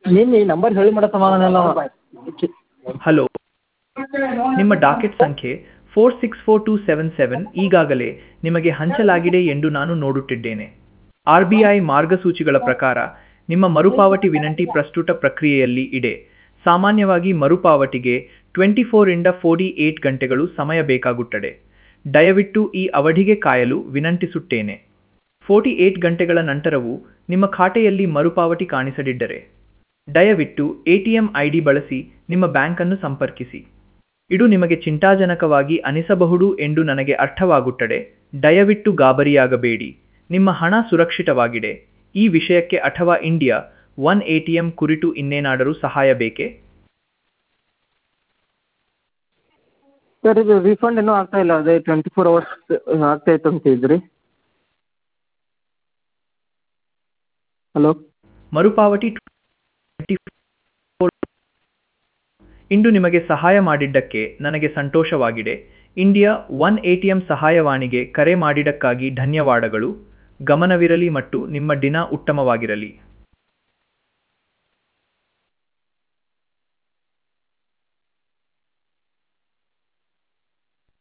ನಿನ್ನೆ ನಂಬರ್ ಹೇಳಿ ಮಾಡೋ ಸಮಾಧಾನ ಇಲ್ಲ ಅವ. ಹಲೋ ನಿಮ್ಮ ಡಾಕೆಟ್ ಸಂಖ್ಯೆ four six four two seven seven ಈಗಾಗಲೇ ನಿಮಗೆ ಹಂಚಲಾಗಿದೆ ಎಂದು ನಾನು ನೋಡುತ್ತಿದ್ದೇನೆ ಆರ್ ಬಿ ಐ ಮಾರ್ಗಸೂಚಿಗಳ ಪ್ರಕಾರ ನಿಮ್ಮ ಮರುಪಾವತಿ ವಿನಂತಿ ಪ್ರಸ್ತುತ ಪ್ರಕ್ರಿಯೆಯಲ್ಲಿ ಇದೆ ಸಾಮಾನ್ಯವಾಗಿ ಮರುಪಾವತಿಗೆ ಟ್ವೆಂಟಿ ಫೋರಿಂದ ಫೋರ್ಟಿ ಏಟ್ ಗಂಟೆಗಳು ಸಮಯ ಬೇಕಾಗುತ್ತದೆ ದಯವಿಟ್ಟು ಈ ಅವಧಿಗೆ ಕಾಯಲು ವಿನಂತಿಸುತ್ತೇನೆ ಫೋರ್ಟಿ ಏಟ್ ಗಂಟೆಗಳ ನಂತರವೂ ನಿಮ್ಮ ಖಾತೆಯಲ್ಲಿ ಮರುಪಾವತಿ ಕಾಣಿಸದಿದ್ದರೆ ದಯವಿಟ್ಟು ಎಟಿಎಂ ಐ ಡಿ ಬಳಸಿ ನಿಮ್ಮ ಬ್ಯಾಂಕನ್ನು ಸಂಪರ್ಕಿಸಿ ಇದು ನಿಮಗೆ ಚಿಂತಾಜನಕವಾಗಿ ಅನಿಸಬಹುದು ಎಂದು ನನಗೆ ಅರ್ಥವಾಗುತ್ತದೆ ದಯವಿಟ್ಟು ಗಾಬರಿಯಾಗಬೇಡಿ ನಿಮ್ಮ ಹಣ ಸುರಕ್ಷಿತವಾಗಿದೆ ಈ ವಿಷಯಕ್ಕೆ ಅಥವಾ ಇಂಡಿಯಾ ಒನ್ ಎಟಿಎಂ ಕುರಿತು ಇನ್ನೇನಾದರೂ ಸಹಾಯ ಬೇಕೇ ಸರ್ ಇದು ರೀಫಂಡ್ ಇನ್ನೂ ಆಗ್ತಾ ಇಲ್ಲ ಅದೇ ಟ್ವೆಂಟಿ ಫೋರ್ ಅವರ್ಸ್ ಆಗ್ತೈತೆ ಅಂತ ಇದ್ರಿ ಹಲೋ ಮರುಪಾವತಿ 24 ಇಂದು ನಿಮಗೆ ಸಹಾಯ ಮಾಡಿದ್ದಕ್ಕೆ ನನಗೆ ಸಂತೋಷವಾಗಿದೆ ಇಂಡಿಯಾ ಒನ್ ಎಟಿಎಂ ಸಹಾಯವಾಣಿಗೆ ಕರೆ ಮಾಡಿದ್ದಕ್ಕಾಗಿ ಧನ್ಯವಾದಗಳು ಗಮನವಿರಲಿ ಮತ್ತು ನಿಮ್ಮ ದಿನ ಉತ್ತಮವಾಗಿರಲಿ